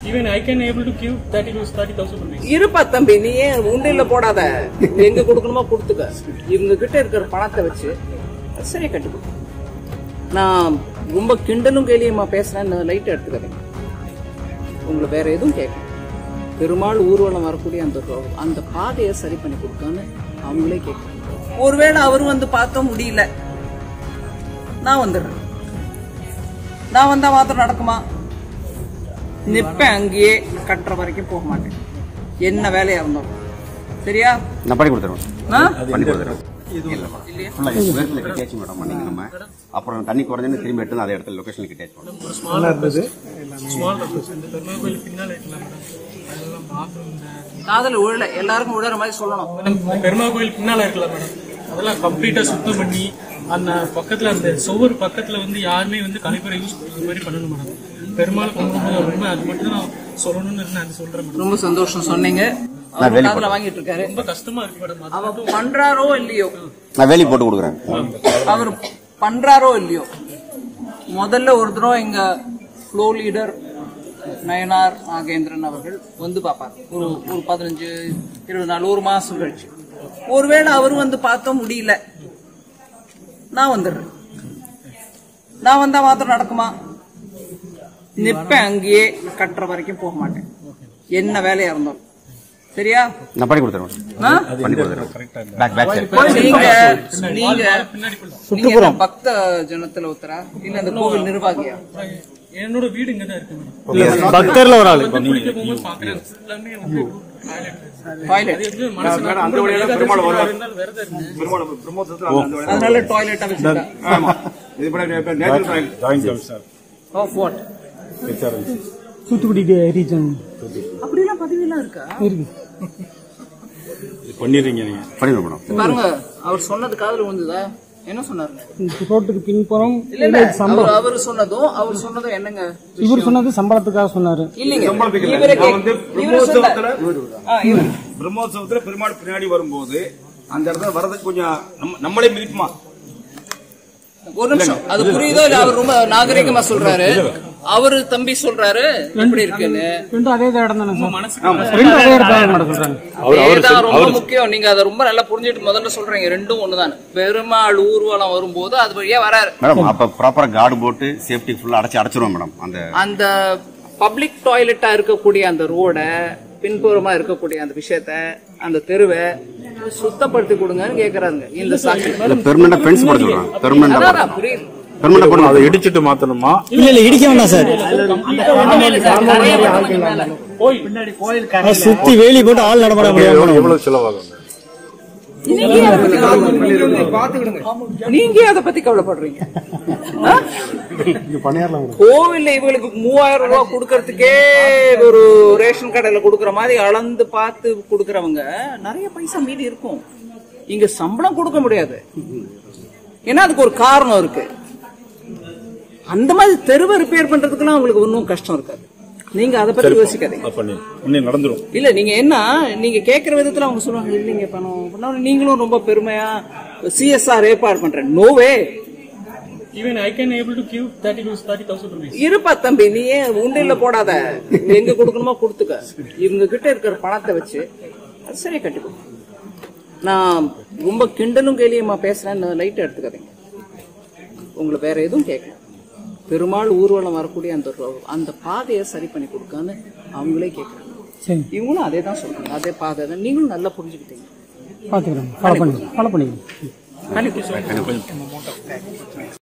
Even I can able to give 30 to 30,000 rupees. இருப்பா தம்பி நீ ஏன் உண்டியல்ல போடாத எங்க கொடுக்கணுமோ கொடுத்துக்க இவங்க கிட்ட இருக்கிற பணத்தை வச்சு சரியா கட்டி கொடு நான் ரொம்ப கிண்டலும் கேலியுமா பேசுறேன்னு லைட்டா எடுத்துக்கிறேன் உங்களை வேற எதுவும் கேட்க பெருமாள் ஊர்வலம் வரக்கூடிய அந்த ரோ- அந்த பாதையை சரி பண்ணி கொடுக்கான்னு அவங்களே கேட்க ஒருவேளை அவரும் வந்து பார்க்க முடியல நான் வந்துடுறேன் நான் வந்தா மாத்திரம் நடக்குமா நிப்பேன் அங்கேயே கட்டுற வரைக்கும் போக மாட்டேன் என்ன வேலையா இருந்தாலும் சரியா நான் பண்ணி கொடுத்துருவேன் ஆ? பண்ணி கொடுத்துருவேன் இல்லைம்மா ஃபுல்லாக உயரத்தில் கட்டியாச்சு மேடம் பண்ணிங்க நம்ம அப்புறம் தண்ணி குறைஞ்சோன்னு திரும்பி எடுத்து அதே இடத்துல லொக்கேஷனில் கட்டியாச்சு மேடம் ஸ்மால் இருந்தது ஸ்மால் இருந்தது இந்த பெருமாள் கோயில் பின்னால் இருக்கலாம் மேடம் அதெல்லாம் பாத்ரூம் இந்த காதல் உழல எல்லாருக்கும் உழற மாதிரி சொல்லணும் மேடம் பெருமாள் கோயில் பின்னால இருக்கலாம் மேடம் அதெல்லாம் கம்ப்ளீட்டா சுத்தம் பண்ணி அந்த பக்கத்துல அந்த சுவர் பக்கத்துல வந்து யாருமே வந்து கழிப்பறை யூஸ் பண்ற மாதிரி பண்ணணும் மேடம் பெருமாள் கும்பிடும்போது ரொம்ப அது மட்டும் நான் சொல்லணும்னு நான் சொல்றேன் மேடம் ரொம்ப சந்தோஷம் சொன்னீங்க அவர் வெளிய காதுல வாங்கிட்டு இருக்காரு ரொம்ப கஷ்டமா இருக்கு மேடம் அது அவர் பண்றாரோ இல்லையோ நான் வேலி போட்டு கொடுக்குறேன் அவர் பண்றாரோ இல்லையோ முதல்ல ஒரு தடவை எங்க ஃப்ளோ லீடர் நயனார் நாகேந்திரன் அவர்கள் வந்து பார்ப்பார் ஒரு ஒரு பதினஞ்சு இருபது நாள் ஒரு மாசம் கழிச்சு ஒருவேளை அவர் வந்து பார்க்க முடியல நான் வந்துடுறேன் நான் வந்தா மாத்திரம் நடக்குமா நிப்பேன் அங்கேயே கட்டுற வரைக்கும் போக மாட்டேன் என்ன வேலையா இருந்தாலும் சரியா நான் பண்ணி கொடுத்துருவேன் ஆ? பண்ணி கொடுத்துருவேன் பேக் பேக் சைடு நீங்க நீங்க நீங்க என்ன பக்த ஜனத்துல ஒருத்தரா இல்ல அந்த கோவில் நிர்வாகியா என்னோட வீடு இங்க தான் இருக்கு மேடம் பக்தர்ல ஒரு ஆளு குளிக்க போகும்போது பாக்குறேன் எல்லாமே வந்து டாய்லெட் டாய்லெட் அது எப்படி மனசு அந்த வழியா பெருமாள் வருவார் விரதம் இருந்து அதனால டாய்லெட்டா வச்சிருக்கா joint commissioner of VAT Thoothukudi region அப்படிலாம் பதவியெல்லாம் இருக்கா இருக்கு பண்ணிடுறீங்க நீங்க பண்ணிடுவேன் மேடம் பாருங்க அவர் சொன்னது காதுல விழுந்ததா என்ன சொன்னாரு ரோட்டுக்கு பின்புறம் இல்ல இல்ல அவர் அவர் சொன்னதும் அவர் சொன்னதும் என்னங்க இவர் சொன்னது சம்பளத்துக்காக சொன்னாரு இல்லைங்க இவரே நான் வந்து கேக்- இவரே சொன்னாரு. ஆ, இவரு. பிரம்மோத்சவத்துல பெருமாள் பின்னாடி வரும்போது அந்த இடத்துல வர்றதுக்கு கொஞ்சம் நம்ம- நம்மளே மிதிக்குமா ஒரு நிமிஷம் அது புரியுதோ இல்ல அவர் ரொம்ப நாகரிகமா சொல்றாரு அவரு தம்பி சொல்றாரு எப்படி இருக்குன்னு ரெண்டும் அதே இடம் தானே சார் மனசுக்கு ரெண்டும் அதே இடத்துல தான் மேடம் சொல்றாங்க அதேதான் ரொம்ப முக்கியம் நீங்க அதை ரொம்ப நல்லா புரிஞ்சுட்டு முதல்ல சொல்றீங்க ரெண்டும் ஒண்ணுதான் பெருமாள் ஊர்வலம் வரும்போது அது வழியா வராரு மேடம் அப்போ ப்ராப்பராக கார்டு போட்டு சேஃப்டி ஃபுல்லாக அடைச்சி அடைச்சிருவோம் மேடம் அந்த அந்த பப்ளிக் டாய்லெட்டா இருக்கக்கூடிய அந்த ரோட பின்புறமா இருக்கக்கூடிய அந்த விஷயத்த அந்த தெருவை சுத்தப்படுத்தி கொடுங்கன்னு கேக்குறாங்க இந்த சாட்சி இல்லை பெர்மனண்டாக ஃபென்ஸ் போட சொல்கிறேன் பெர்மனண்டாக அதான் புரியுது பெர்மனண்டாக போட அதை இடிச்சிட்டு மாத்தணுமா இல்ல இல்ல இடிக்க வேண்டாம் சார் கோயில் சுத்தி வேலி போட்டு ஆள் நடமாட முடியாது எவ்வளவு எவ்வளவு செலவாகும் நீங்க அதை பத்தி கவலைப்படுறீங்க. நீங்க அதை பத்தி கவலைப்படுறீங்க ஆ? கோவில்ல இவங்களுக்கு மூவாயிரம் ரூபாய் கொடுக்கறதுக்கே ஒரு ரேஷன் கடையில கொடுக்கற மாதிரி அளந்து பார்த்து கொடுக்கறவங்க நிறைய பைசா மீதி இருக்கும் இங்க சம்பளம் கொடுக்க முடியாது ஏன்னா அதுக்கு ஒரு காரணம் இருக்கு அந்த மாதிரி தெருவை ரிப்பேர் பண்றதுக்குலாம் உங்களுக்கு ஒன்றும் கஷ்டம் இருக்காது நீங்க அதை பத்தி யோசிக்காதீங்க பண்ணி இன்னும் நடந்துரும் இல்ல நீங்க என்ன நீங்க கேக்குற விதத்துல அவங்க சொல்லுவாங்க இல்லைங்க பணம் பண்ணா நீங்களும் ரொம்ப பெருமையா சிஎஸ்ஆர் ஏற்பாடு பண்றேன் நோவே Even I can able to give 30 to 30,000 rupees. இருப்பா தம்பி நீ ஏன் உண்டியல்ல போடாத எங்க கொடுக்கணுமோ கொடுத்துக்க இவங்க கிட்ட இருக்கிற பணத்தை வச்சு அது சரியா கட்டி கொடு நான் ரொம்ப கிண்டலும் கேலியுமா பேசுறேன்னு லைட்டா எடுத்துக்காதீங்க உங்களை வேற எதுவும் கேட்கல பெருமாள் ஊர்வலம் வரக்கூடிய அந்த ரோ- அந்த பாதையை சரி பண்ணி கொடுக்கான்னு அவங்களே கேட்கறாங்க சரி இவங்களும் அதே தான் சொல்றாங்க அதே பாதை தான் நீங்களும் நல்லா புரிஞ்சுக்கிட்டீங்க பாத்துக்கிறேன் ஃபாலோ பண்ணி ஃபாலோ பண்ணிக்கிறேன் கண்டிப்பா